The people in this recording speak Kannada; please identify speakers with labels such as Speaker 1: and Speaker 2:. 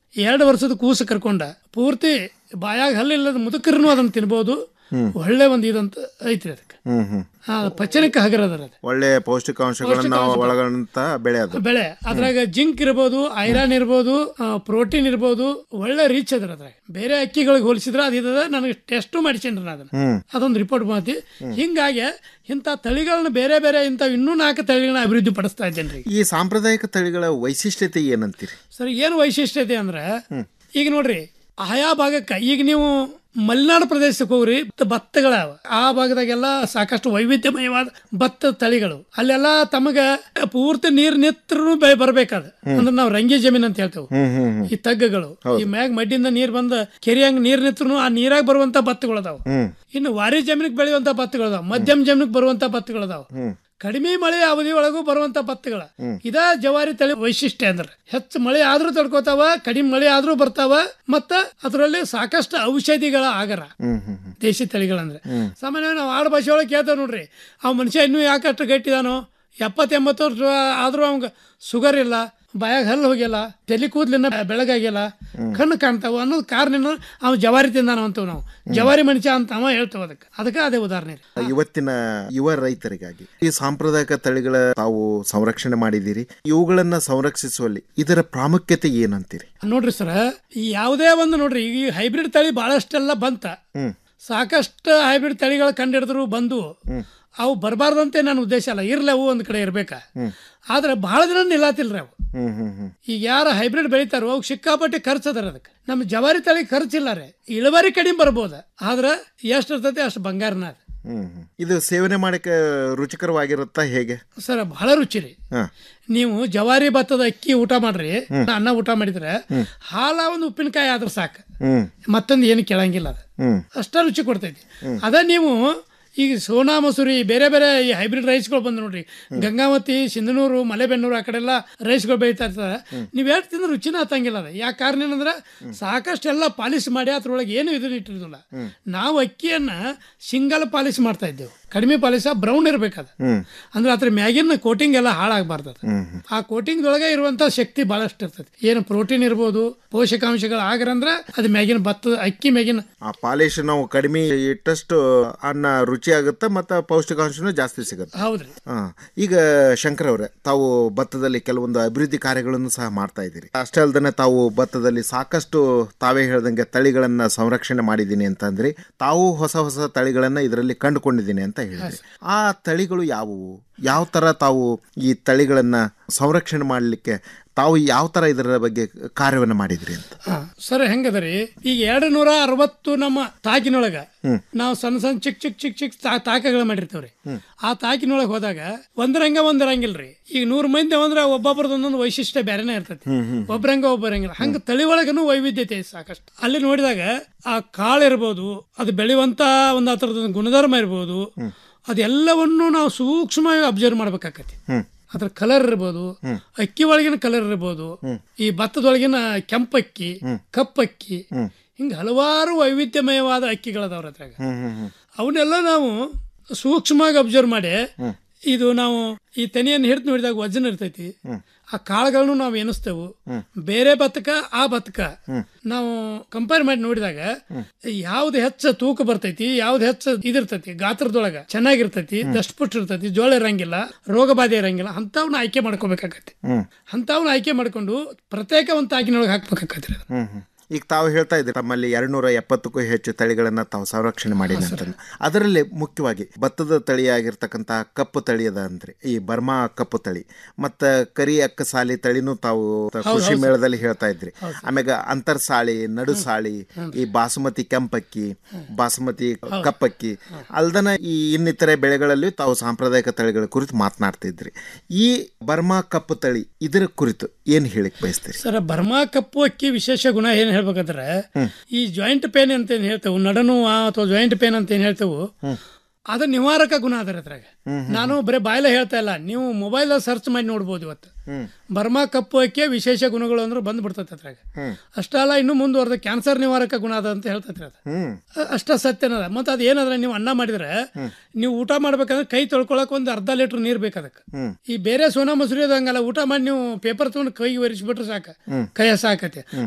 Speaker 1: ಎರಡು ವರ್ಷದ ಕೂಸು ಕರ್ಕೊಂಡ ಪೂರ್ತಿ ಬಾಯಾಗ ಹಲ್ಲಿಲ್ಲದ ಮುದುಕರನು ಅದನ್ನ ತಿನ್ಬೋದು ಒಳ್ಳೆ ಒಂದು ಇದಂತ ಐತ್ರಿ ಅದಕ್ಕೆ
Speaker 2: ಹ್ಮ್ ಹ್ಮ್
Speaker 1: ಆ, ಪಚನಕ್ಕೆ ಹಗರದರ ಅದು
Speaker 2: ಒಳ್ಳೆ ಪೌಷ್ಟಿಕಾಂಶಗಳನ್ನ ಒಳಗೊಂಡಂತ ಬೆಳೆ ಅದು
Speaker 1: ಬೆಳೆ ಅದ್ರಾಗ ಜಿಂಕ್ ಇರ್ಬೋದು ಐರನ್ ಇರ್ಬೋದು ಪ್ರೋಟೀನ್ ಇರ್ಬೋದು ಒಳ್ಳೆ ರೀಚ್ ಅದ್ರ ಅದ್ರಾಗ ಬೇರೆ ಅಕ್ಕಿಗಳಿಗೆ ಹೋಲಿಸಿದ್ರೆ ಅದು ಇದ ನನಗೆ ಟೆಸ್ಟ್ ಮಾಡಿಸೇನ್ರಿ ನಾ ಅದನ್ನ
Speaker 2: ಹ್ಮ್
Speaker 1: ಅದೊಂದು ರಿಪೋರ್ಟ್ ಮಾತಿ ಹಿಂಗಾಗಿ ಇಂಥ ತಳಿಗಳನ್ನ ಬೇರೆ ಬೇರೆ ಇಂಥ ಇನ್ನೂ ನಾಲ್ಕು ತಳಿಗಳನ್ನ ಅಭಿವೃದ್ಧಿ ಪಡಿಸ್ತಾ ಇದ್ದೇನೆ ರೀ
Speaker 2: ಈ ಸಾಂಪ್ರದಾಯಿಕ ತಳಿಗಳ ವೈಶಿಷ್ಟ್ಯತೆ ಏನಂತೀರಿ
Speaker 1: ಸರ್ ಏನು ವೈಶಿಷ್ಟ್ಯತೆ ಅಂದ್ರೆ ಈಗ ನೋಡ್ರಿ ಆಯಾ ಭಾಗಕ್ಕೆ ಈಗ ನೀವು ಮಲೆನಾಡು ಪ್ರದೇಶಕ್ಕೆ ಹೋಗ್ರಿ ಭತ್ತಗಳ ಆ ಭಾಗದಾಗೆಲ್ಲ ಸಾಕಷ್ಟು ವೈವಿಧ್ಯಮಯವಾದ ಭತ್ತ ತಳಿಗಳು ಅಲ್ಲೆಲ್ಲ ತಮಗ ಪೂರ್ತಿ ನೀರ್ ನಿತ್ರೂ ಬೆಳೆ ಬರ್ಬೇಕಾದ ಅಂದ್ರೆ ನಾವು ರಂಗಿ ಜಮೀನ್ ಅಂತ ಹೇಳ್ತೇವೆ
Speaker 2: ಹ್ಮ್ ಹ್ಮ್ ಹ್ಮ್
Speaker 1: ಈ ತಗ್ಗಗಳು ಈ ಮ್ಯಾಗ ಮಡ್ಡಿಂದ ನೀರ್ ಬಂದ ಕೆರೆಯಂಗ್ ನೀರ್ ನಿತ್ರು ಆ ನೀರಾಗ ಬರುವಂತ ಭತ್ತಗಳು ಅದಾವ
Speaker 2: ಹ್ಮ್
Speaker 1: ಇನ್ನು ವಾರಿ ಜಮೀನಿಗೆ ಬೆಳೆಯುವಂತ ಭತ್ತಗಳು ಅದಾವ ಮಧ್ಯಮ ಜಮೀನಿಗೆ ಬರುವಂತ ಭತ್ತಗಳು ಅದಾವ
Speaker 2: ಹ್ಮ್
Speaker 1: ಕಡಿಮೆ ಮಳೆ ಅವಧಿ ಒಳಗೂ ಬರುವಂತ ಭತ್ತಗಳ ಇದ ಜವಾರಿ ತಳಿ ವೈಶಿಷ್ಟ್ಯ ಅಂದ್ರೆ ಹೆಚ್ಚು ಮಳೆ ಆದ್ರೂ ತಡ್ಕೋತಾವ ಕಡಿಮೆ ಮಳೆ ಆದ್ರೂ ಬರ್ತಾವ ಮತ್ತ ಅದರಲ್ಲಿ ಸಾಕಷ್ಟು ಔಷಧಿಗಳ ಆಗರ
Speaker 2: ಹ್ಮ್ ಹ್ಮ್ ಹ್ಮ್
Speaker 1: ದೇಶಿ ತಳಿಗಳಂದ್ರೆ ಸಾಮಾನ್ಯವಾಗಿ ನಾವು ಆಡು ಭಾಷೆ ಒಳಗೆ ಕೇಳ್ತೇವೆ ನೋಡ್ರಿ ಆ ಮನುಷ್ಯ ಇನ್ನೂ ಯಾಕೆ ಅಷ್ಟು ಗಟ್ಟಿದಾನೋ ಎಪ್ಪತ್ತು ಎಂಬತ್ತು ವರ್ಷ ಆದ್ರೂ ಅವಂಗ ಶುಗರ್ ಇಲ್ಲ ಬಾಯಾಗ ಹಲ್ಲು ಹೋಗಿಲ್ಲ ತಲೆ ಕೂದಲಿನ ಬೆಳಗಾಗಿಲ್ಲ ಕಣ್ಣು ಕಾಣ್ತಾವ ಅನ್ನೋದು ಕಾರಣ ಅವ ಜವಾರಿ ತಿಂದಾನ ಅಂತೀವಿ ನಾವು ಜವಾರಿ ಮನುಷ್ಯ ಅಂತ ಅವ ಹೇಳ್ತೇವೆ ಅದಕ್ಕೆ ಅದಕ್ಕೆ ಅದೇ ಉದಾಹರಣೆ ರೀ
Speaker 2: ಇವತ್ತಿನ ಯುವ ರೈತರಿಗಾಗಿ ಈ ಸಾಂಪ್ರದಾಯಿಕ ತಳಿಗಳ ತಾವು ಸಂರಕ್ಷಣೆ ಮಾಡಿದ್ದೀರಿ ಇವುಗಳನ್ನ ಸಂರಕ್ಷಿಸುವಲ್ಲಿ ಇದರ ಪ್ರಾಮುಖ್ಯತೆ ಏನಂತೀರಿ
Speaker 1: ನೋಡ್ರಿ ಸರ್ ಈ ಯಾವುದೇ ಒಂದು ನೋಡ್ರಿ ಈ ಹೈಬ್ರಿಡ್ ತಳಿ ಬಹಳಷ್ಟೆಲ್ಲ ಬಂತ
Speaker 2: ಹ್ಮ್
Speaker 1: ಸಾಕಷ್ಟು ಹೈಬ್ರಿಡ್ ತಳಿಗಳು ಕಂಡಿಡಿದ್ರು ಬಂದು ಅವು ಬರಬಾರ್ದಂತೆ ನನ್ನ ಉದ್ದೇಶ ಅಲ್ಲ ಇರ್ಲಿ ಅವು ಒಂದ್ ಕಡೆ ಇರ್ಬೇಕ ಆದ್ರೆ ಬಹಳ ದಿನ ನಿಲ್ಲಾತಿಲ್ರಿ ಅವು
Speaker 2: ಹ್ಮ್ ಹ್ಮ್ ಹ್ಮ್
Speaker 1: ಈಗ ಯಾರು ಹೈಬ್ರಿಡ್ ಬೆಳಿತಾರೋ ಅವು ಸಿಕ್ಕಾಪಟ್ಟೆ ಖರ್ಚು ಅದರ ಅದಕ್ಕೆ ನಮ್ಮ ಜವಾರಿ ತಳಿ ಖರ್ಚಿಲ್ಲ ರೀ ಇಳುವರಿ ಕಡಿಮೆ ಬರ್ಬೋದ ಆದ್ರೆ ಎಷ್ಟು ಇರ್ತೈತಿ ಅಷ್ಟು ಬಂಗಾರನ ಅದು
Speaker 2: ಹ್ಮ್ ಹ್ಮ್. ಇದು ಸೇವನೆ ಮಾಡಕ್ಕೆ ರುಚಿಕರವಾಗಿರುತ್ತಾ ಹೇಗೆ
Speaker 1: ಸರ್ ಬಹಳ ರುಚಿ ರೀ
Speaker 2: ಹಾ
Speaker 1: ನೀವು ಜವಾರಿ ಭತ್ತದ ಅಕ್ಕಿ ಊಟ ಮಾಡ್ರಿ ಅನ್ನ ಊಟ ಮಾಡಿದ್ರೆ ಹಾಲ ಒಂದು ಉಪ್ಪಿನಕಾಯಿ ಆದ್ರೆ ಸಾಕು
Speaker 2: ಹ್ಮ್
Speaker 1: ಮತ್ತೊಂದು ಏನು ಕೇಳಂಗಿಲ್ಲ ಅದು
Speaker 2: ಹ್ಮ್
Speaker 1: ಅಷ್ಟ ರುಚಿ ಕೊಡ್ತೈತಿ ಅದ ನೀವು ಈಗ ಸೋನಾ ಮಸೂರಿ ಬೇರೆ ಬೇರೆ ಈ ಹೈಬ್ರಿಡ್ ರೈಸ್ಗಳು ಬಂದು ನೋಡ್ರಿ ಗಂಗಾವತಿ ಸಿಂಧನೂರು ಮಲೆಬೆನ್ನೂರು ಆ ಕಡೆ ಎಲ್ಲ ರೈಸ್ಗಳು ಬೆಳೀತಾ ಇರ್ತಾರೆ ನೀವು ಎಷ್ಟು ತಿಂದ್ರೆ ರುಚಿನ ಹತ್ತಂಗಿಲ್ಲ ಅದು ಯಾಕೆ ಕಾರಣ ಏನಂದ್ರೆ ಸಾಕಷ್ಟು ಎಲ್ಲ ಪಾಲಿಶ್ ಮಾಡಿ ಅದ್ರೊಳಗೆ ಏನು ಇದನ್ನ ಇಟ್ಟಿರೋದಿಲ್ಲ ನಾವು ಅಕ್ಕಿಯನ್ನ ಸಿಂಗಲ್ ಪಾಲಿಶ್ ಮಾಡ್ತಾ ಇದ್ದೇವೆ ಕಡಿಮೆ ಪಾಲಿಶ ಬ್ರೌನ್ ಇರ್ಬೇಕದು
Speaker 2: ಹ್ಮ್
Speaker 1: ಅಂದ್ರೆ ಅದ್ರ ಮ್ಯಾಗಿನ ಕೋಟಿಂಗ್ ಎಲ್ಲ ಹಾಳಾಗಬಾರ್ದು ಅದು.
Speaker 2: ಹ್ಮ್ ಹ್ಮ್
Speaker 1: ಆ ಕೋಟಿಂಗ್ ದೊಳಗೆ ಇರುವಂತ ಶಕ್ತಿ ಬಹಳಷ್ಟು ಇರ್ತೈತಿ ಏನು ಪ್ರೋಟೀನ್ ಇರ್ಬೋದು ಪೋಷಕಾಂಶಗಳು ಆಗ್ರಂದ್ರೆ ಅದು ಮ್ಯಾಗಿನ ಭತ್ತದ ಅಕ್ಕಿ ಮ್ಯಾಗಿನ
Speaker 2: ಆ ಪಾಲಿಶ್ ನಾವು ಕಡಿಮೆ ಇಟ್ಟಷ್ಟು ಅನ್ನ ರುಚಿ ಆಗುತ್ತೆ ಮತ್ತು ಪೌಷ್ಟಿಕಾಂಶನೂ ಜಾಸ್ತಿ ಸಿಗುತ್ತೆ
Speaker 1: ಹೌದ್ರಿ
Speaker 2: ಹಾ ಈಗ ಶಂಕರ್ ಅವರೇ ತಾವು ಭತ್ತದಲ್ಲಿ ಕೆಲವೊಂದು ಅಭಿವೃದ್ಧಿ ಕಾರ್ಯಗಳನ್ನು ಸಹ ಮಾಡ್ತಾ ಇದ್ದೀರಿ ಅಷ್ಟೇ ಅಲ್ದೇ ತಾವು ಭತ್ತದಲ್ಲಿ ಸಾಕಷ್ಟು ತಾವೇ ಹೇಳ್ದಂಗೆ ತಳಿಗಳನ್ನ ಸಂರಕ್ಷಣೆ ಮಾಡಿದ್ದೀನಿ ಅಂತಂದ್ರಿ ತಾವು ಹೊಸ ಹೊಸ ತಳಿಗಳನ್ನ ಇದರಲ್ಲಿ ಕಂಡುಕೊಂಡಿದ್ದೀನಿ ಅಂತ ಹೇಳಿದ್ರಿ ಆ ತಳಿಗಳು ಯಾವುವು ಯಾವ ತರ ತಾವು ಈ ತಳಿಗಳನ್ನ ಸಂರಕ್ಷಣೆ ಮಾಡಲಿಕ್ಕೆ ತಾವು ಯಾವ ತರ ಇದರ ಬಗ್ಗೆ ಕಾರ್ಯವನ್ನು ಮಾಡಿದ್ರಿ ಅಂತ
Speaker 1: ಹಾ ಸರ್ ಹೆಂಗದರಿ ಈಗ ಎರಡು ನೂರ ಅರವತ್ತು ನಮ್ಮ ತಾಕಿನೊಳಗ ನಾವು ಸಣ್ಣ ಸಣ್ಣ ಚಿಕ್ಕ ಚಿಕ್ಕ ಚಿಕ್ಕ ಚಿಕ್ಕ ತಾ- ತಾಕಗಳು ಮಾಡಿರ್ತೇವ್ರಿ ಆ ತಾಕಿನೊಳಗೆ ಹೋದಾಗ ಒಂದರಂಗ ಒಂದರಂಗಿಲ್ರಿ ಈಗ ನೂರು ಮಂದಿ ಅಂದ್ರೆ ಒಬ್ಬೊಬ್ರದ್ದು ಒಂದೊಂದು ವೈಶಿಷ್ಟ್ಯ ಬೇರೆನೇ ಇರ್ತೈತಿ ಒಬ್ರಂಗ ಒಬ್ಬರಂಗಿಲ್ಲ ಹಂಗ ತಳಿ ಒಳಗನು ವೈವಿಧ್ಯತೆ ಐತಿ ಸಾಕಷ್ಟು ಅಲ್ಲಿ ನೋಡಿದಾಗ ಆ ಕಾಳು ಇರ್ಬೋದು ಅದು ಬೆಳೆಯುವಂತ ಒಂದು ಅದರದ ಗುಣಧರ್ಮ ಇರ್ಬೋದು ಅದೆಲ್ಲವನ್ನು ನಾವು ಸೂಕ್ಷ್ಮವಾಗಿ ಅಬ್ಸರ್ವ್ ಮಾಡ್ಬೇಕಾಕತಿ
Speaker 2: ಹ್ಮ್
Speaker 1: ಅದ್ರ ಕಲರ್ ಇರ್ಬೋದು ಅಕ್ಕಿ ಒಳಗಿನ ಕಲರ್ ಇರ್ಬೋದು ಈ ಭತ್ತದೊಳಗಿನ ಕೆಂಪಕ್ಕಿ ಕಪ್ಪಕ್ಕಿ ಹಿಂಗ ಹಲವಾರು ವೈವಿಧ್ಯಮಯವಾದ ಅಕ್ಕಿಗಳದಾವ್ರ ಅದ್ರಾಗ
Speaker 2: ಹ್ಮ್ ಹ್ಮ್ ಹ್ಮ್
Speaker 1: ಅವನ್ನೆಲ್ಲ ನಾವು ಸೂಕ್ಷ್ಮವಾಗಿ ಅಬ್ಸರ್ವ್ ಮಾಡಿ ಇದು ನಾವು ಈ ತೆನೆಯನ್ನು ಹಿಡಿದು ನೋಡಿದಾಗ ವಜನ ಇರ್ತೈತಿ ಆ ಕಾಳುಗಳನ್ನು ನಾವು ಎನಿಸ್ತೇವು ಬೇರೆ ಭತ್ತಕ ಆ ಭತ್ತಕ ನಾವು ಕಂಪೇರ್ ಮಾಡಿ ನೋಡಿದಾಗ ಯಾವ್ದು ಹೆಚ್ಚ ತೂಕ ಬರ್ತೈತಿ ಯಾವ್ದು ಹೆಚ್ಚ ಇದಿರ್ತೈತಿ ಗಾತ್ರದೊಳಗ ಚೆನ್ನಾಗಿರ್ತೈತಿ ದಷ್ಟಪುಷ್ಟ ಇರ್ತೈತಿ ಜೋಳ ಇರಂಗಿಲ್ಲ ರೋಗ ಬಾಧೆ ಇರಂಗಿಲ್ಲ ಅಂತವ್ನ ಆಯ್ಕೆ ಮಾಡ್ಕೋಬೇಕಾಗತ್ತೆ
Speaker 2: ಹ್ಮ್
Speaker 1: ಅಂತವ್ನ ಆಯ್ಕೆ ಮಾಡ್ಕೊಂಡು ಪ್ರತ್ಯೇಕ ಒಂದು ತಾಕಿನೊಳಗೆ ಹಾಕ್ಬೇಕಾಗತ್ರಿ ಅದು.
Speaker 2: ಹ್ಮ್ ಹ್ಮ್. ಈಗ ತಾವು ಹೇಳ್ತಾ ಇದ್ದೀರಿ ತಮ್ಮಲ್ಲಿ ಎರಡ್ನೂರ ಎಪ್ಪತ್ತಕ್ಕೂ ಹೆಚ್ಚು ತಳಿಗಳನ್ನ ತಾವು ಸಂರಕ್ಷಣೆ ಮಾಡಿದೆ ಅಂತ ಅದರಲ್ಲಿ ಮುಖ್ಯವಾಗಿ ಭತ್ತದ ತಳಿಯಾಗಿರ್ತಕ್ಕಂಥ ಕಪ್ಪು ತಳಿ ಅದ ಅಂದ್ರೆ ಈ ಬರ್ಮಾ ಕಪ್ಪು ತಳಿ ಮತ್ತ ಕರಿ ಅಕ್ಕ ಸಾಲಿ ತಳಿನೂ ತಾವು ಕೃಷಿ ಮೇಳದಲ್ಲಿ ಹೇಳ್ತಾ ಇದ್ರಿ ಆಮ್ಯಾಗ ಅಂತರ್ ಸಾಳಿ ನಡು ಸಾಳಿ ಈ ಬಾಸುಮತಿ ಕೆಂಪಕ್ಕಿ ಬಾಸುಮತಿ ಕಪ್ಪಕ್ಕಿ ಅಲ್ದನ ಈ ಇನ್ನಿತರೆ ಬೆಳೆಗಳಲ್ಲಿ ತಾವು ಸಾಂಪ್ರದಾಯಿಕ ತಳಿಗಳ ಕುರಿತು ಮಾತನಾಡ್ತಿದ್ರಿ ಈ ಬರ್ಮಾ ಕಪ್ಪು ತಳಿ ಇದರ ಕುರಿತು ಏನ್ ಹೇಳಿಕ್ ಬಯಸ್ತೀರಿ
Speaker 1: ಸರ್ ಬರ್ಮಾ ಕಪ್ಪು ಅಕ್ಕಿ ವಿಶೇಷ ಗುಣ ಏನ್ ಹೇಳ್ಬೇಕಂದ್ರೆ ಈ ಜಾಯಿಂಟ್ ಪೇನ್ ಅಂತ ಏನ್ ಹೇಳ್ತೇವೆ ನಡನುವ ಅಥವಾ ಜಾಯಿಂಟ್ ಪೇನ್ ಅಂತ ಏನ್ ಹೇಳ್ತೇವೆ ಅದು ನಿವಾರಕ ಗುಣ ಅದರ ಅದ್ರಾಗ ನಾನು ಬರೀ ಬಾಯಲ್ಲೇ ಹೇಳ್ತಾ ಇಲ್ಲ ನೀವು ಮೊಬೈಲ್ ಸರ್ಚ್ ಮಾಡಿ ನೋಡ್ಬೋದು ಇವತ್ತು ಬರ್ಮಾ ಕಪ್ಪು ಅಕ್ಕಿ ವಿಶೇಷ ಗುಣಗಳು ಅಂದ್ರೆ ಬಂದ್ ಬಿಡ್ತೈತೆ ಅದ್ರಾಗ ಅಷ್ಟಲ್ಲ ಇನ್ನು ಮುಂದುವರೆದ ಕ್ಯಾನ್ಸರ್ ನಿವಾರಕ ಗುಣ ಅದ ಅಂತ ಹೇಳ್ತೈತ್ರಿ ಅದು
Speaker 2: ಹ್ಮ್
Speaker 1: ಅ- ಅಷ್ಟ ಸತ್ಯನದ ಮತ್ತೆ ಅದು ಏನಂದ್ರೆ ನೀವು ಅನ್ನ ಮಾಡಿದ್ರೆ ನೀವು ಊಟ ಮಾಡ್ಬೇಕಂದ್ರೆ ಕೈ ತೊಳ್ಕೊಳಕ್ ಒಂದು ಅರ್ಧ ಲೀಟರ್ ನೀರ್ ಬೇಕು ಅದಕ್ಕೆ
Speaker 2: ಹ್ಮ್.
Speaker 1: ಈ ಬೇರೆ ಸೋನಾ ಮಸೂರಿ ಅದಂಗಲ್ಲ ಊಟ ಮಾಡಿ ನೀವು ಪೇಪರ್ ತಗೊಂಡು ಕೈಗೆ ಒರೆಸ್ಬಿಟ್ರೆ ಸಾಕ ಕೈಯ ಸಾಕತೆ